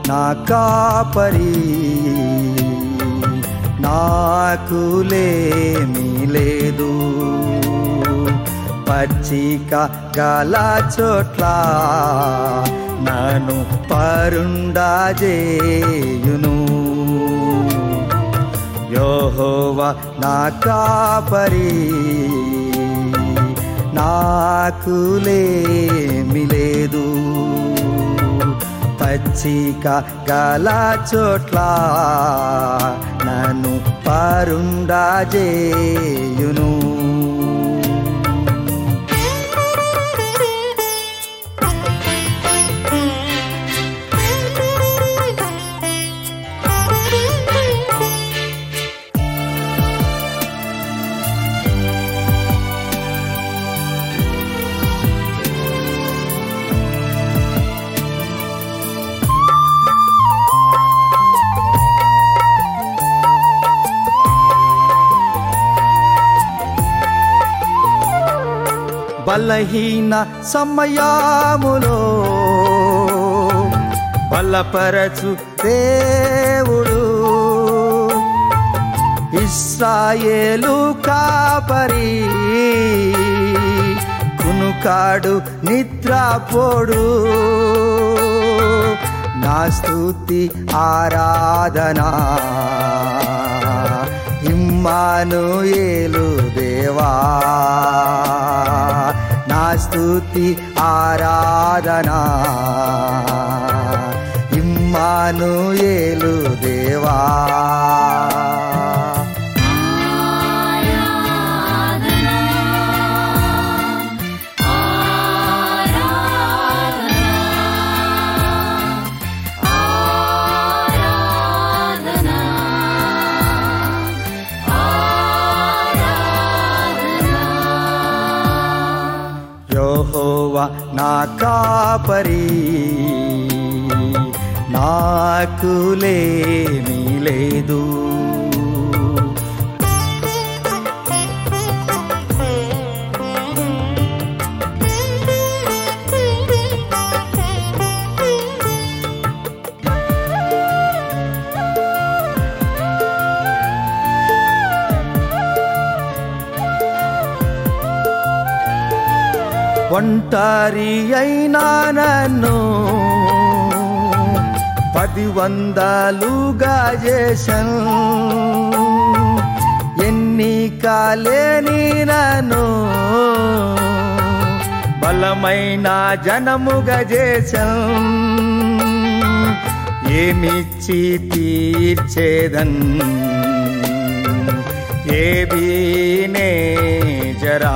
నా కాపరి నాకులేమీ లేదు పచ్చిక గల చోట్ల నన్ను పరుండజేయును యోహోవా నా కాపరి నాకులేమి లేదు పచ్చిక గల చోట్ల నన్ను పరుండజేయును బలహీన సమయాములో బలపరచు దేవుడు ఇస్రాయేలు కాపరి కునుకాడు నిద్రపోడు నా స్తుతి ఆరాధనా ఇమ్మానుయేలు దేవా నా స్తుతి ఆరాధనా ఇమ్మానుయేలు దేవా యెహోవా నా కాపరి నాకులేమీ లేదు ఒంటరి అయినా నన్ను పది వందలుగా చేశాను ఎన్నికలేని నన్ను బలమైన జనముగా చేశాను ఏమిచ్చి తీర్చేదన్ ఏబీనే జరా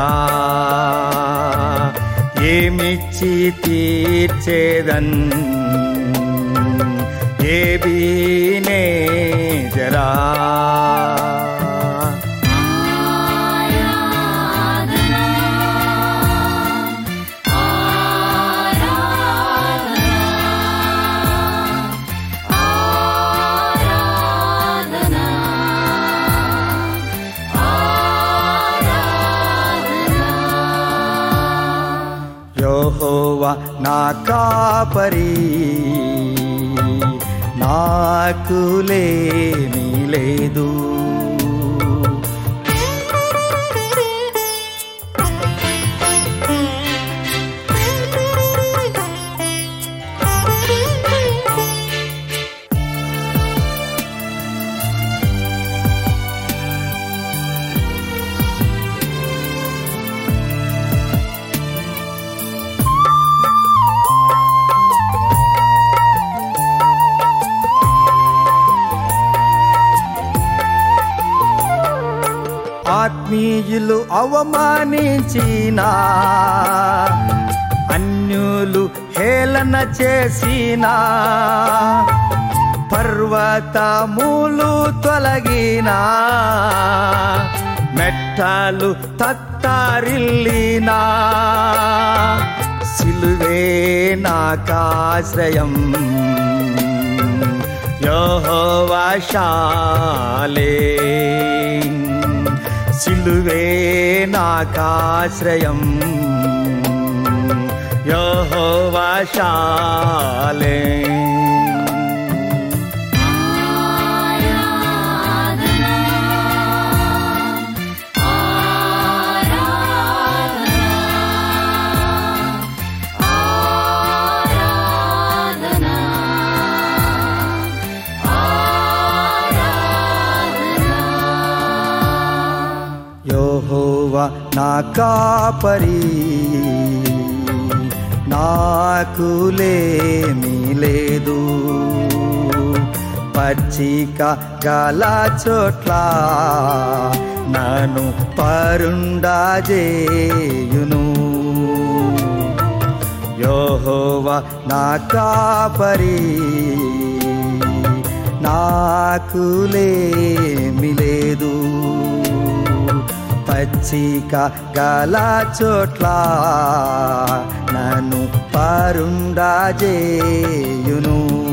ఏమిచ్చి తీర్చేదన్ ఏబీనే జరా యెహోవా నా కాపరి నాకులేమీ లేదు ఆత్మీయులు అవమానించిన అన్యులు హేళన చేసిన పర్వతములు తొలగిన మెట్టలు తత్తారిల్లినా సిలువే నాకాశ్రయం యహోవాశాలే సిలువే నాకాశ్రయం యహోవాశాలే కాపరి నాకు లేమి లేదు పచ్చిక గల చోట్ల నన్ను పరుండాజేయును యోహోవా నా కాపరి నాకు లేమి లేదు పచ్చిక గల చోట్ల నన్ను పరుండాజేయును